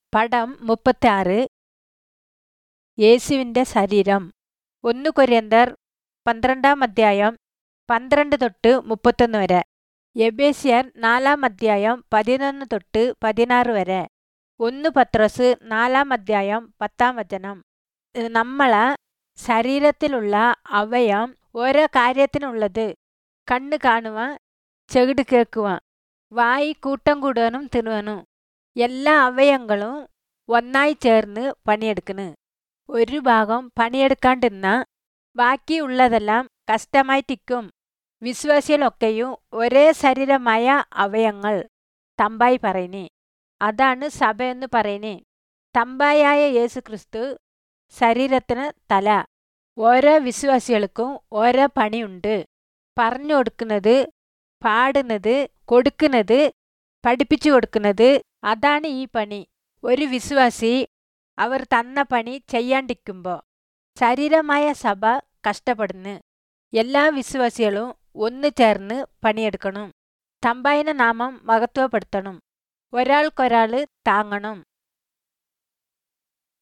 പടം മുപ്പത്തിയാറ് യേശുവിൻ്റെ ശരീരം ഒന്ന് കൊരിയന്തർ പന്ത്രണ്ടാം അധ്യായം പന്ത്രണ്ട് തൊട്ട് മുപ്പത്തൊന്ന് വരെ എബേസ്യർ നാലാം അധ്യായം പതിനൊന്ന് തൊട്ട് പതിനാറ് വരെ ഒന്ന് പത്രോസ് നാലാം അധ്യായം പത്താം വചനം നമ്മളെ ശരീരത്തിലുള്ള അവയം ഓരോ കാര്യത്തിനുള്ളത് കണ്ണ് കാണുവാൻ ചെകിട് കേൾക്കുവാൻ വായി കൂട്ടം കൂടുവാനും തിന്നുവാനും എല്ലാ അവയങ്ങളും ഒന്നായി ചേർന്ന് പണിയെടുക്കണ് ഒരു ഭാഗം പണിയെടുക്കാണ്ടിരുന്ന ബാക്കിയുള്ളതെല്ലാം കഷ്ടമായിട്ടിക്കും വിശ്വാസികളൊക്കെയും ഒരേ ശരീരമായ അവയങ്ങൾ തമ്പായി പറയുന്നേ അതാണ് സഭയെന്ന് പറയുന്നേ തമ്പായായ യേശു ക്രിസ്തു ശരീരത്തിന് തല ഓരോ വിശ്വാസികൾക്കും ഓരോ പണിയുണ്ട് പറഞ്ഞു കൊടുക്കുന്നത് പാടുന്നത് കൊടുക്കുന്നത് പഠിപ്പിച്ചു കൊടുക്കുന്നത് അതാണ് ഈ പണി ഒരു വിശ്വാസി അവർ തന്ന പണി ചെയ്യാണ്ടിരിക്കുമ്പോൾ ശരീരമായ സഭ കഷ്ടപ്പെടുന്നു എല്ലാ വിശ്വാസികളും ഒന്നു ചേർന്ന് പണിയെടുക്കണം തമ്പായിന നാമം മഹത്വപ്പെടുത്തണം ഒരാൾക്കൊരാൾ താങ്ങണം